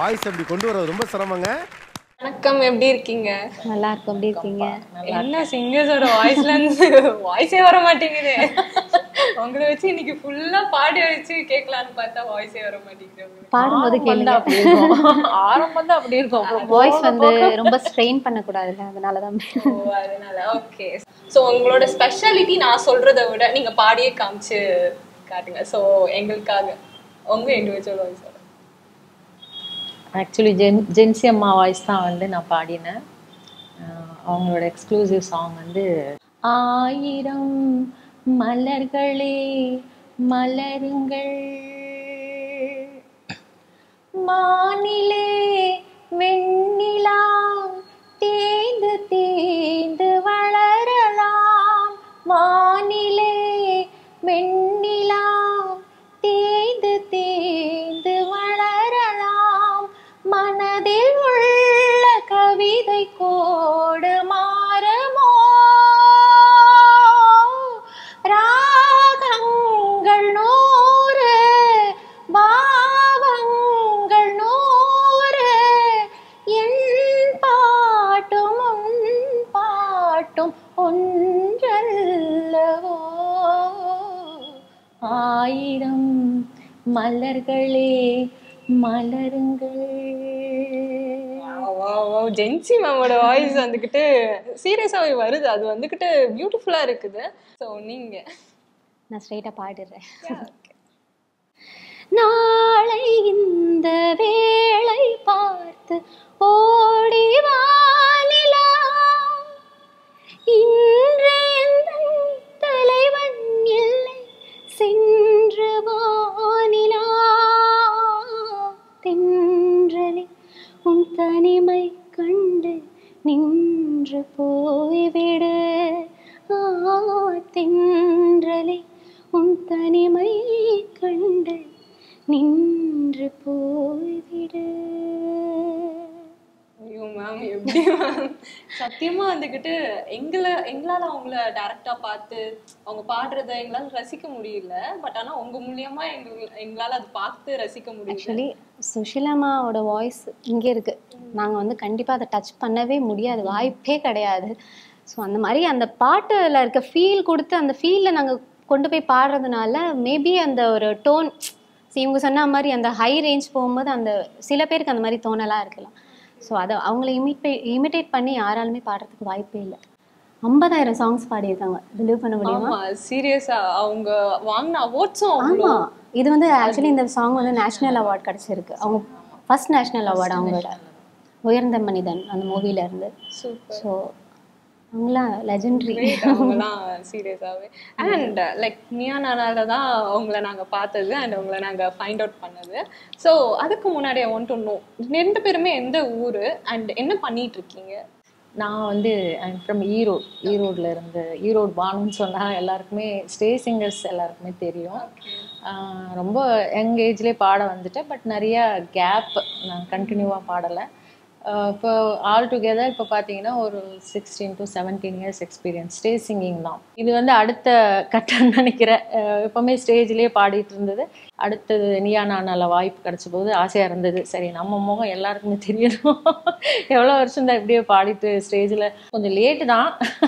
Voice அப்படி கொண்டு வர்றது ரொம்ப சிரமங்க வணக்கம் எப்படி இருக்கீங்க நல்லா இருக்கும் எப்படி இருக்கீங்க என்ன சிங்கர்ஸோட வாய்ஸ்ல இருந்து வாய்ஸே வர மாட்டேங்குது உங்களை வச்சு இன்னைக்கு ஃபுல்லா பாடி வச்சு கேட்கலான்னு பார்த்தா வாய்ஸே வர மாட்டேங்குது உங்களுக்கு. பாடும்போது ஆரம்பம் கேளுங்க தான் அப்படி இருக்கும் ஆரம்பம் தான் அப்படி இருக்கும் அப்புறம் வாய்ஸ் வந்து ரொம்ப ஸ்ட்ரெயின் பண்ணக்கூடாதுல்ல அதனால தான் ஓ அதனால ஓகே ஸோ உங்களோட ஸ்பெஷாலிட்டி நான் சொல்றதை விட நீங்க பாடியே காமிச்சு காட்டுங்க ஸோ எங்களுக்காக உங்க individual voice actually Gen Gen Z அம்மா வாய்ஸ் தான் வந்து நான் பாடினேன் ஆஹ் அவங்களோட எக்ஸ்க்ளூசிவ் சாங் வந்து ஆயிரம் மலர்களே மலருங்கள் மானிலே வெண்ணிலா தேய்ந்து தேய்ந்து வளரலாம் வானிலே வெண்ணிலா தேய்ந்து தேய்ந்து வளரலாம் மனதில் உள்ள கவிதை கோடு மாறுமோ ராகங்கள் நூறு பாவங்கள் நூறு என் பாட்டும் உன் பாட்டும் ஒன்றல்லவோ ஆயிரம் மலர்களே மலருங்கள் ஜென்சி மேமோட வாய்ஸ் வந்துக்கிட்டு சீரியஸாகவே வருது அது வந்துக்கிட்டு பியூட்டிஃபுல்லாக இருக்குது ஸோ நீங்க நான் ஸ்ட்ரெயிட்டாக பாடிடுறேன் நாளை இந்த வேளை பார்த்து ஓடி வானிலா இன்று எந்தன் தலைவன் இல்லை சென்று வானிலா தென்றலே உன் தனிமை கண்டு நின்று போய்விடு ஆ, தென்றலே உன் தனிமை கண்டு நின்று போய்விடு ஐயோ மேம் எப்படி மேம் சத்தியமா வந்துக்கிட்டு எங்களை எங்களால அவங்கள டைரக்டா பார்த்து அவங்க பாடுறத எங்களால ரசிக்க முடியல பட் ஆனா உங்க மூலியமா எங்களுக்கு எங்களால அது பார்த்து ரசிக்க முடியல ஆக்சுவலி சுஷிலாமாவோட வாய்ஸ் இங்கே இருக்கு நாங்கள் வந்து கண்டிப்பாக அதை டச் பண்ணவே முடியாது வாய்ப்பே கிடையாது ஸோ அந்த மாதிரி அந்த பாட்டில் இருக்க ஃபீல் கொடுத்து அந்த ஃபீலில் நாங்கள் கொண்டு போய் பாடுறதுனால மேபி அந்த ஒரு டோன் இவங்க சொன்ன மாதிரி அந்த ஹை ரேஞ்ச் போகும்போது அந்த சில பேருக்கு அந்த மாதிரி தோணலாம் இருக்கலாம் ஸோ அதை அவங்கள இமிட்டே இமிட்டேட் பண்ணி யாராலுமே பாடுறதுக்கு வாய்ப்பே இல்லை ஐம்பதாயிரம் சாங்ஸ் பாடியிருக்காங்க பிலீவ் பண்ண முடியுமா ஆமா சீரியஸா அவங்க வாங்கின அவார்ட்ஸும் ஆமா இது வந்து ஆக்சுவலி இந்த சாங் வந்து நேஷனல் அவார்ட் கிடைச்சிருக்கு அவங்க ஃபர்ஸ்ட் நேஷனல் அவார்டு அவங்களோட உயர்ந்த மனிதன் அந்த மூவில இருந்து சூப்பர் ஸோ அவங்களாம் லெஜெண்டரி அவங்கலாம் சீரியஸாவே அண்ட் லைக் நியானால தான் அவங்கள நாங்க பார்த்தது அண்ட் அவங்கள நாங்க ஃபைண்ட் அவுட் பண்ணது ஸோ அதுக்கு முன்னாடி ஒன் டு நோ ரெண்டு பேருமே எந்த ஊரு அண்ட் என்ன பண்ணிட்டு இருக்கீங்க நான் வந்து ஐம் ஃப்ரம் ஈரோடு ஈரோட்ல இருந்து ஈரோடு பானுன்னு சொன்னால் எல்லாருக்குமே ஸ்டேஜ் சிங்கர்ஸ் எல்லாருக்குமே தெரியும் ஆஹ் ரொம்ப யங் ஏஜ்லேயே பாட வந்துட்டேன் பட் நிறைய கேப் நான் கண்டினியூவாக பாடலை இப்போ ஆல் டுகெதர் இப்போ பார்த்தீங்கன்னா ஒரு sixteen to seventeen years experience stage singing தான் இது வந்து அடுத்த கட்டம்னு நினைக்கிறேன் அஹ் எப்பவுமே ஸ்டேஜ்லேயே பாடிட்டு இருந்தது அடுத்தது நீயா நானால வாய்ப்பு கிடைச்ச போது ஆசையாக இருந்தது சரி நம்ம முகம் எல்லாருக்குமே தெரியணும் எவ்வளோ வருஷம் தான் இப்படியே பாடிட்டு ஸ்டேஜில் கொஞ்சம் லேட்டு தான்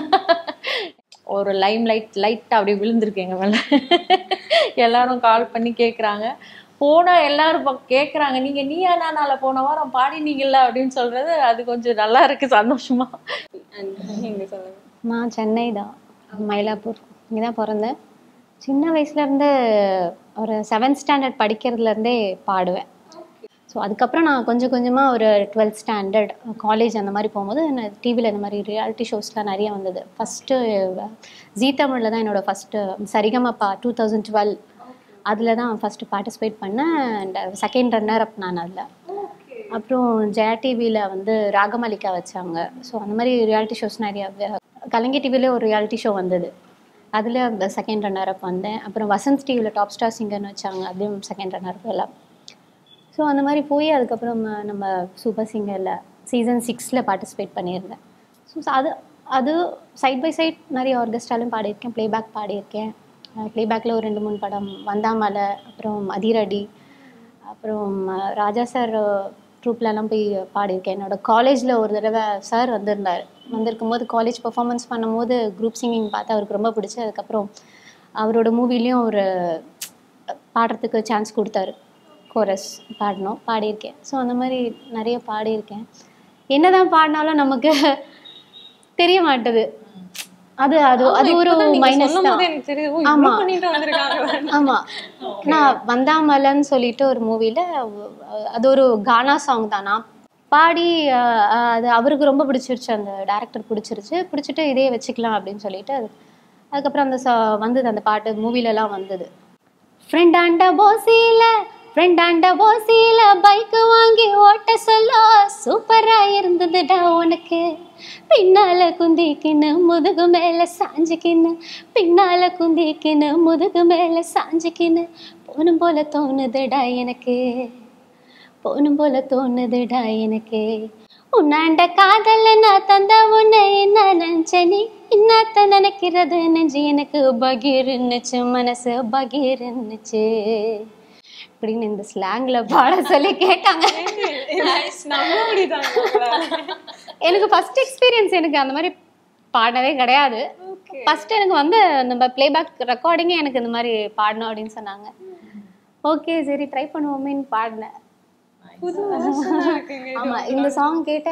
ஒரு லைம் லைட் லைட்டாக அப்படியே விழுந்திருக்கு எங்கள் மேலே எல்லாரும் கால் பண்ணி கேட்குறாங்க போனால் எல்லாரும் பா- கேட்குறாங்க நீங்கள் நீயா நானால போன வாரம் பாடினீங்கல்ல அப்படின்னு சொல்கிறது அது கொஞ்சம் நல்லா இருக்கு சந்தோஷமா அண்ட் நீங்க சொல்லுங்க நான் சென்னை தான் மயிலாப்பூர் இங்கே தான் பிறந்தேன் சின்ன வயசுலேருந்து ஒரு செவன்த் ஸ்டாண்டர்ட் படிக்கிறதுலேருந்தே பாடுவேன் ஸோ அதுக்கப்புறம் நான் கொஞ்சம் கொஞ்சமாக ஒரு டுவெல்த் ஸ்டாண்டர்ட் காலேஜ் அந்த மாதிரி போகும்போது நான் டிவியில் இந்த மாதிரி ரியாலிட்டி ஷோஸ்லாம் நிறைய வந்தது ஃபஸ்ட்டு ஜீ தமிழில் தான் என்னோடய first Saregamapa two thousand twelve அதில் தான் ஃபஸ்ட்டு பார்ட்டிசிபேட் பண்ணேன் அண்ட் செகண்ட் ரன்னர் அப் நான் அதில் அப்புறம் ஜெயா டிவியில் வந்து ராகமலிகா வச்சாங்க ஸோ அந்த மாதிரி ரியாலிட்டி ஷோஸ் நிறைய வே- கலைஞர் டிவிலே ஒரு ரியாலிட்டி ஷோ வந்தது அதில் அந்த செகண்ட் ரன்னர் அப் வந்தேன் அப்புறம் வசந்த் டிவியில் டாப் ஸ்டார் சிங்கர்னு வச்சாங்க அதுவும் செகண்ட் ரன்னர் அப் எல்லாம் ஸோ அந்த மாதிரி போய் அதுக்கப்புறம் நம்ம சூப்பர் சிங்கரில் சீசன் சிக்ஸில் பார்ட்டிசிபேட் பண்ணியிருந்தேன் ஸோ அது அது சைட் பை சைட் நிறைய ஆர்கெஸ்ட்ராலும் பாடியிருக்கேன் ப்ளேபேக் பாடியிருக்கேன் ப்ளேபேக்கில் ஒரு ரெண்டு மூணு படம் வந்தாமலை அப்புறம் அதிரடி அப்புறம் அஹ், ராஜா சார் ட்ரூப்லலாம் போய் பாடியிருக்கேன் என்னோட காலேஜில் ஒரு தடவை சார் வந்திருந்தார் வந்திருக்கும் போது காலேஜ் பெர்ஃபார்மன்ஸ் பண்ணும்போது குரூப் சிங்கிங் பார்த்து அவருக்கு ரொம்ப பிடிச்சி அதுக்கப்புறம் அவரோட மூவிலையும் ஒரு பாடுறதுக்கு சான்ஸ் கொடுத்தாரு கோரஸ் பாடினோம் பாடியிருக்கேன் ஸோ அந்த மாதிரி நிறைய பாடியிருக்கேன் என்னதான் பாடினாலும் நமக்கு தெரிய மாட்டுது அது அது அது ஒரு இப்பதான் நீங்க மைனஸ் சொல்லும் தான் போது எனக்கு தெரியுது ஓ, ஆமா. இவ்வளவு பண்ணிட்டு வந்திருக்காங்க ஆமா நான் வந்தாமலன்னு சொல்லிட்டு ஒரு மூவில அது ஒரு கானா சாங் தான் நான் பாடி அஹ், அஹ், அது அவருக்கு ரொம்ப பிடிச்சிருச்சு அந்த டேரக்டர் பிடிச்சிருச்சு பிடிச்சிட்டு இதே வச்சுக்கலாம் அப்படின்னு சொல்லிட்டு அது அதுக்கப்புறம் அந்த சா- வந்தது அந்த பாட்டு மூவிலலாம் வந்தது ஃப்ரெண்டாண்ட போசியில ஃப்ரெண்டாண்ட போசியில பைக் வாங்கி ஓட்ட சொல்ல சூப்பரா இருந்ததுடா உனக்கு பின்னால குந்திக்கின்னு முதுகு மேல சாஞ்சிக்கின்னு பின்னால குந்திக்கின்னு முதுகு மேல சாஞ்சிக்கின்னு போனும் போல தோணுதுடா எனக்கு போனும் போல தோணுதுடா எனக்கு உன்னாண்ட காதல நான் தந்த உன்னை என்ன நினைச்ச நீ இன்னாத்த நினைக்கிறது நெஞ்சு எனக்கு பகீர்னுச்சு மனசு பகீர்னுச்சு அப்படின்னு இந்த ஸ்லாங்ல பாட சொல்லி கேட்டாங்க Nice, நம்ப முடியுதாங்க உங்களால? எனக்கு ஃபர்ஸ்ட் எக்ஸ்பீரியன்ஸ் எனக்கு அந்த மாதிரி பாடவே கிடையாது ஃபர்ஸ்ட் எனக்கு வந்து நம்ம பிளேபேக் ரெக்கார்டிங்கே எனக்கு இந்த மாதிரி பாடணும் அப்படின்னு சொன்னாங்க ஓகே சரி ட்ரை பண்ணுவோமேன்னு பாடினேன் புது version ஆ இருக்குங்க இது. ஆமா இந்த சாங் கேட்ட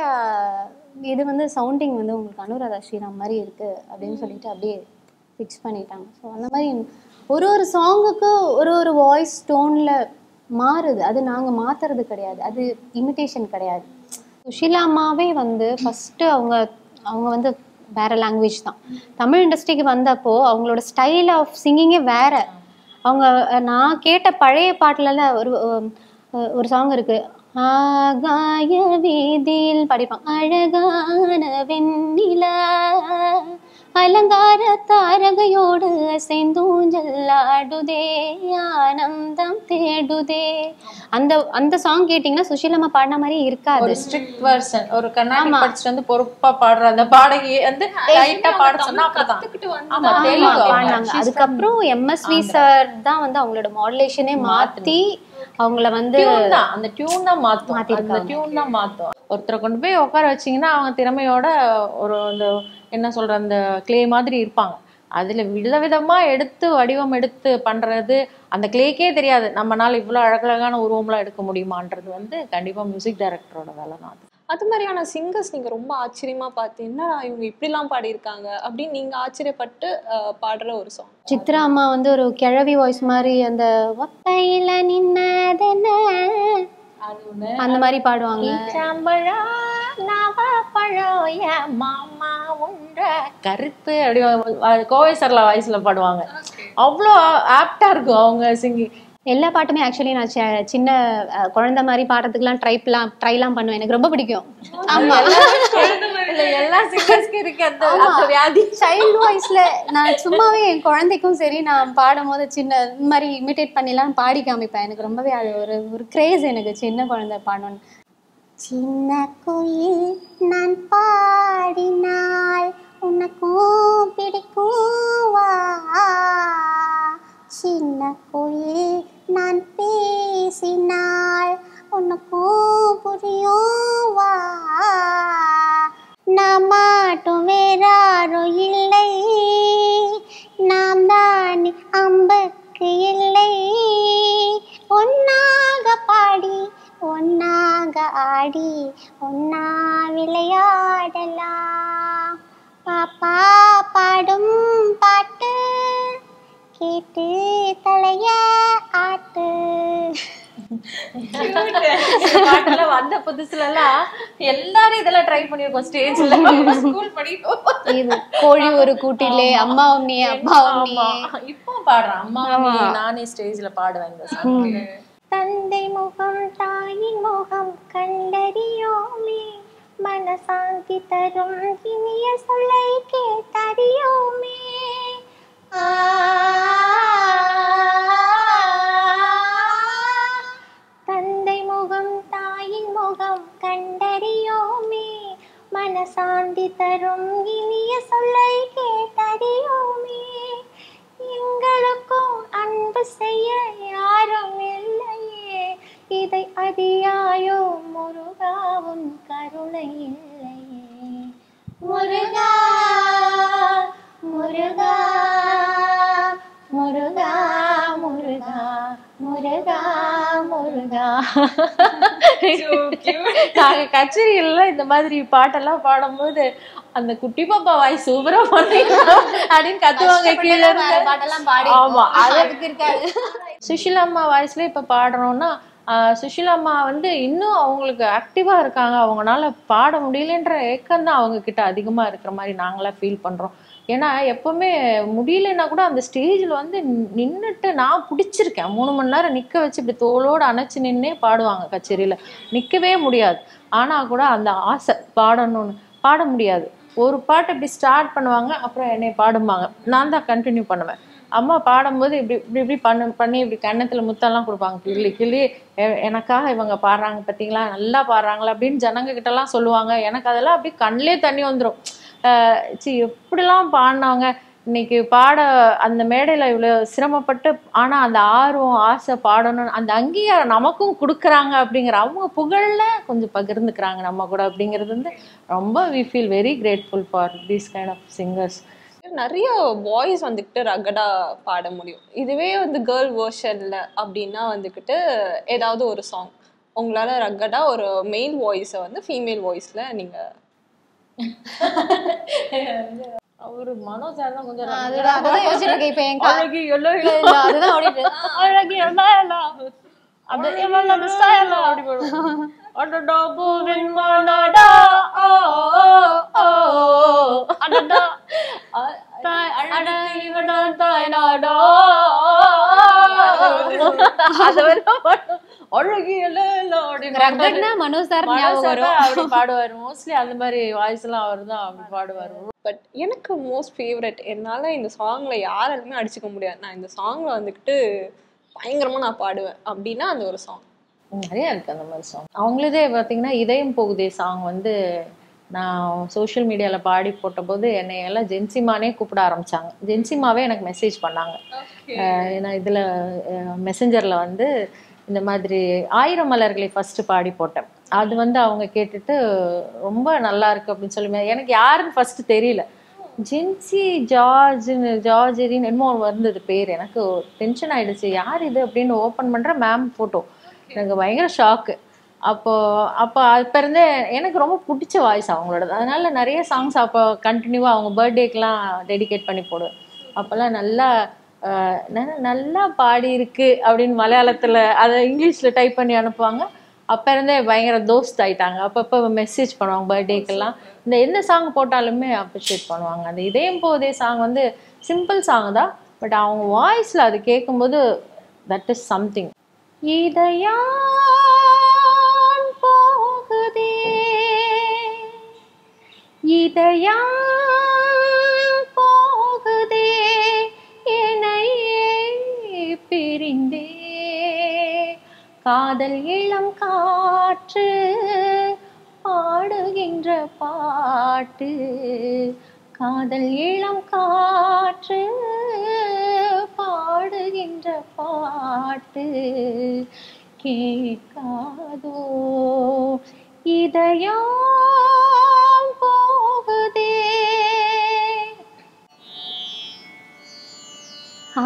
இது வந்து சவுண்டிங் வந்து உங்களுக்கு அனுராதா ஸ்ரீராம் மாதிரி இருக்கு அப்படின்னு சொல்லிட்டு அப்படியே ஃபிக்ஸ் பண்ணிட்டாங்க ஸோ அந்த மாதிரி ஒரு ஒரு சாங்குக்கு ஒரு ஒரு வாய்ஸ் டோன்ல மாறுது அது நாங்க மாத்துறது கிடையாது அது இமிட்டேஷன் கிடையாது சுஷீலா அம்மாவே வந்து ஃபர்ஸ்ட் அவங்க அவங்க வந்து வேற லாங்குவேஜ் தான் தமிழ் இண்டஸ்ட்ரிக்கு வந்தப்போ அவங்களோட ஸ்டைல் ஆஃப் சிங்கிங்கே வேற அவங்க அஹ், நான் கேட்ட பழைய பாட்டுலலாம் ஒரு அஹ், ஒரு சாங் இருக்கு ஆகாய வீதியில் படிப்பாங்க அழகான வெண்ணிலா அலங்கார தாரகையோடு அசைந்தூஞ்சல் ஆடுதே ஆனந்தம் தேடுதே அந்த அந்த சாங் கேட்டிங்கன்னா சுஷீலம்மா பாடின மாதிரி இருக்காது ஒரு ஸ்ட்ரிக்ட் பர்சன் ஒரு கர்நாடிக் படிச்சுட்டு வந்து பொறுப்பா பாடுற அந்த பாடகி வந்து லைட்டா பாட சொன்னா அப்படிதான் கத்துக்கிட்டு வந்து ஆமா ஆமா, தெலுங்கு அவங்க. பாடினாங்க She's அதுக்கப்புறம் எம்எஸ்வி சார் தான் வந்து அவங்களோட மாடுலேஷனே மாத்தி அவங்கள வந்து டியூன் தான் அந்த டியூன் தான் மாத்தும் அந்த டியூன் தான் மாத்தும் ஒருத்தரை கொண்டு போய் உட்கார வச்சீங்கன்னா அவங்க திறமையோட ஒரு அந்த என்ன சொல்ற அந்த கிளே மாதிரி இருப்பாங்க அதுல விதவிதமா எடுத்து வடிவம் எடுத்து பண்றது அந்த கிளேக்கே தெரியாது நம்மனால இவ்வளவு அழகழகான உருவம்லாம் எடுக்க முடியுமான்றது வந்து கண்டிப்பா மியூசிக் டைரக்டரோட வேலை தான் அது அது மாதிரியான சிங்கர்ஸ் நீங்க ரொம்ப ஆச்சரியமா பார்த்து என்னடா இவங்க இப்படிலாம் பாடியிருக்காங்க அப்படின்னு நீங்க ஆச்சரியப்பட்டு அஹ், பாடுற ஒரு சாங் சித்ரா அம்மா வந்து ஒரு கிழவி வாய்ஸ் மாதிரி அந்த ஒத்தையில நின்னதென்ன அது ஒண்ணு அந்த மாதிரி பாடுவாங்க மாமா உண்ட கருத்து அப்படி கோவை சரலா வாய்ஸ்ல பாடுவாங்க அவ்வளோ ஆப்டா இருக்கும் அவங்க சிங்கிங் எல்லா பாட்டுமே ஆக்சுவலி நான் சி- சின்ன அஹ், குழந்தை மாதிரி பாடுறதுக்குலாம் ட்ரைப்லாம் ட்ரைலாம் பண்ணுவேன் எனக்கு ரொம்ப பிடிக்கும் ஆமா இல்ல எல்லா சிங்கர்ஸ்க்கும் இருக்கு அந்த அந்த வியாதி சைல்டு வாய்ஸ்ல நான் சும்மாவே என் குழந்தைக்கும் சரி நான் பாடும் போது சின்ன இந்த மாதிரி இமிட்டேட் பண்ணிலாம் பாடி காமிப்பேன் எனக்கு ரொம்பவே அது ஒரு ஒரு கிரேஸ் எனக்கு சின்ன குழந்தை பாடணும்னு சின்ன குயில் நான் பாடினால் உனக்கும் பிடிக்கும் வா சின்ன குயில் நான் பேசினால் உனக்கும் புரியும் வா நாம் மாட்டும் வேறாரும் இல்லை நாம் தான் அம்புக்கு இல்லை ஒன்னாக பாடி ஒன்னாக ஆடி ஒன்னா விளையாடலாம் பாப்பா பாடும் பாட்டு கேட்டு தலைய ஆட்டு பாட்டுல வந்த புதுசுல எல்லாம் எல்லாரும் இதெல்லாம் ட்ரை பண்ணிருக்கோம் ஸ்டேஜ்ல ஸ்கூல் படிக்கும் இது கோழி ஒரு கூட்டிலே அம்மா உன்னியே அப்பா ஆமா உன்னியே இப்போ பாடுறேன் அம்மா நீ நானே ஸ்டேஜ்ல பாடுவேன் இந்த song. தந்தை முகம் தாயின் முகம் கண்டறியோமே மனசாந்தி தரும் இனிய சொல்லை கேட்டறியோமே ஆ, தந்தை முகம் தாயின் முகம் கண்டறியோமே மனசாந்தி தரும் இனிய சொல்லை கேட்டறியோமே எங்களுக்கும் அன்பு செய்ய யாரும் இல்லையே இதை அறியாயோ ஒரு இல்லை இல்லையே முருகா முருகா முருகா முருகா முருகா முருகா நாங்க கச்சேரிகள்ல இந்த மாதிரி பாட்டெல்லாம் பாடும்போது அந்த குட்டி பாப்பா வாய் சூப்பரா பண்ணீங்க அப்படின்னு கத்துவாங்க கீழே இருந்து பாட்டெல்லாம் பாடி ஆமா அது அதுக்கு இருக்காது சுஷிலா அம்மா வாய்ஸ்ல இப்ப பாடுறோம்னா ஆஹ் சுஷிலா அம்மா வந்து இன்னும் அவங்களுக்கு ஆக்டிவா இருக்காங்க அவங்கனால பாட முடியலன்ற ஏக்கம் தான் அவங்க கிட்ட அதிகமா இருக்கிற மாதிரி நாங்களா ஃபீல் பண்றோம் ஏன்னா எப்பவுமே முடியலன்னா கூட அந்த ஸ்டேஜ்ல வந்து நின்னுட்டு நான் பிடிச்சிருக்கேன் மூணு மணி நேரம் நிக்க வச்சு இப்படி தோளோட அணைச்சு நின்னே பாடுவாங்க கச்சேரியில நிக்கவே முடியாது ஆனா கூட அந்த ஆசை பாடணும்னு பாட முடியாது ஒரு பாட்டு இப்படி ஸ்டார்ட் பண்ணுவாங்க அப்புறம் என்னை பாடுவாங்க நான் தான் கண்டினியூ பண்ணுவேன் அம்மா பாடும்போது இப்படி இப்படி இப்படி பண்ண பண்ணி இப்படி கன்னத்துல முத்தெல்லாம் கொடுப்பாங்க கிள்ளி கிள்ளி எ- எனக்காக இவங்க பாடுறாங்க பார்த்தீங்களா நல்லா பாடுறாங்களா அப்படின்னு ஜனங்க கிட்ட எல்லாம் சொல்லுவாங்க எனக்கு அதெல்லாம் அப்படியே கண்ணிலே தண்ணி வந்துடும் சி எப்படிலாம் பாடினவங்க இன்னைக்கு பாட அந்த மேடையில இவ்வளவு சிரமப்பட்டு ஆனா அந்த ஆர்வம் ஆசை பாடணும் அந்த அங்கீகாரம் நமக்கும் கொடுக்குறாங்க அப்படிங்கிற அவங்க புகழ்ல கொஞ்சம் பகிர்ந்துக்கிறாங்க நம்ம கூட அப்படிங்கிறது வந்து ரொம்ப we feel very grateful for these kind of singers நிறைய பாய்ஸ் வந்துக்கிட்டு ரகடா பாட முடியும் இதுவே வந்து கேர்ள் வேர்ஷன்ல அப்படின்னா வந்துக்கிட்டு ஏதாவது ஒரு சாங் உங்களால ரகடா ஒரு மெயில் வாய்ஸை வந்து ஃபீமேல் வாய்ஸ்ல நீங்க அவரு மனோஜ் சார் தான் கொஞ்சம் அதுதான் அதுதான் யோசிச்சுட்டு இருக்கேன் இப்ப என் கா- அழகி எல்லாம் இல்ல, இல்ல, அதுதான் ஓடிட்டு இருக்கு. அழகி எல்லாம் எல்லாம் அது எல்லாம் அந்த style ஆ அப்படி போடும். அடடா பூவின் மனடா, ஓ, ஓ, ஓ, ஓ. அடடா, அ- அட இவன்தான் தாய் நாடா. அது வரைக்கும் பாடும். அழகி எல்லாம் எல்லாம் அப்படின்னு ரகட்னா மனோஜ் சார் மனோஜ் ஞாபகம் சார் வரும் தான் அப்படி பாடுவாரு மோஸ்ட்லி அந்த மாதிரி வாய்ஸ் எல்லாம் அவர் தான் அப்படி பாடுவாரு பட் எனக்கு மோஸ்ட் ஃபேவரட் என்னால் இந்த சாங்ல யாராலுமே அடிச்சுக்க முடியாது நான் இந்த சாங்ல வந்துக்கிட்டு பயங்கரமா நான் பாடுவேன் அப்படின்னா அந்த ஒரு சாங் நிறைய இருக்கு அந்த மாதிரி சாங் அவங்களதே பார்த்தீங்கன்னா இதயம் போகுதே சாங் வந்து நான் சோஷியல் மீடியாவில் பாடி போட்டபோது என்னை எல்லாம் ஜென்சிமானே கூப்பிட ஆரம்பிச்சாங்க ஜென்சிமாவே எனக்கு மெசேஜ் பண்ணாங்க அஹ் நான் இதில் மெசஞ்சரில் வந்து இந்த மாதிரி ஆயிரம் மலர்களை ஃபஸ்ட்டு பாடி போட்டேன் அது வந்து அவங்க கேட்டுட்டு ரொம்ப நல்லா இருக்கு அப்படின்னு சொல்லி எனக்கு யாருன்னு ஃபஸ்ட்டு தெரியல ஜென்சி ஜார்ஜ்னு ஜார்ஜரின்னு என்னமோ வந்தது பேர் எனக்கு டென்ஷன் ஆயிடுச்சு யார் இது அப்படின்னு ஓப்பன் பண்ணுற மேம் ஃபோட்டோ எனக்கு பயங்கர ஷாக்கு அப்போ அப்போ அப்போ இருந்தே எனக்கு ரொம்ப பிடிச்ச வாய்ஸ் அவங்களோடது அதனால நிறைய சாங்ஸ் அப்போ கண்டினியூவாக அவங்க பர்த்டேக்கெலாம் டெடிகேட் பண்ணி போடுவேன் அப்போல்லாம் நல்லா ஆஹ், ந- நல்லா பாடி இருக்கு அப்படின்னு மலையாளத்தில் அதை இங்கிலீஷில் டைப் பண்ணி அனுப்புவாங்க அப்போ இருந்தே பயங்கர தோஸ்த் ஆயிட்டாங்க அப்பப்போ மெசேஜ் பண்ணுவாங்க பர்த்டேக்கெல்லாம் இந்த எந்த சாங் போட்டாலுமே அப்ரிஷியேட் பண்ணுவாங்க அந்த இதயம் போதே சாங் வந்து சிம்பிள் சாங் தான் பட் அவங்க வாய்ஸில் அது கேட்கும்போது தட் இஸ் சம்திங் இதயான் போகுதே இதயான் போகுதே என்னையே பிரிந்தே காதல் இளம் காற்று பாடுகின்ற பாட்டு காதல் இளம் காற்று பாடுகின்ற பாட்டு கேட்காதோ இதயம் போகுதே ஆ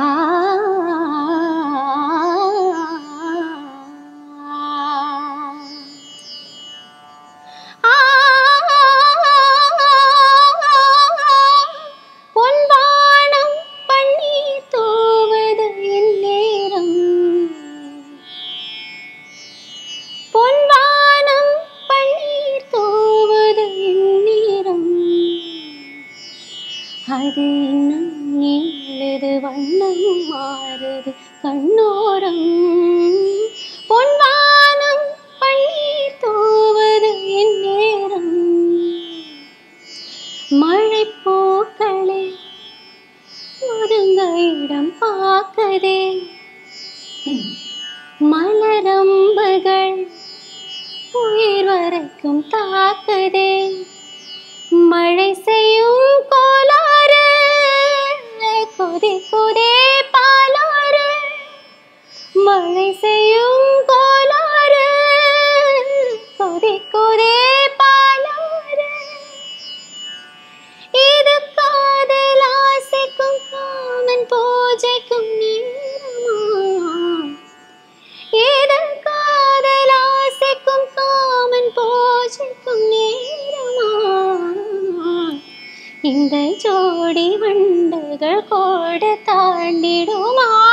பொன்வானம் பன்னீர் தூவது நேரம் பொன்வானம் பன்னீர் தூவது நேரம் அது இன்னும் நீளது வண்ணம் மாறுது கண்ணோரம் பொன்வானம் பன்னீர் தூவது நேரம் மழை பூக்களே ஒருங்க இடம் பார்க்கதே மலரம்புகள் உயிர் வரைக்கும் தாக்குதே மழை செய்யும் கோளாறு கொதி கொதே பாலாறு மழை செய்யும் கோளாறு கொதி கொதே பாலாறு இந்த ஜோடி வண்டுகள் கோடு தாண்டிடுமா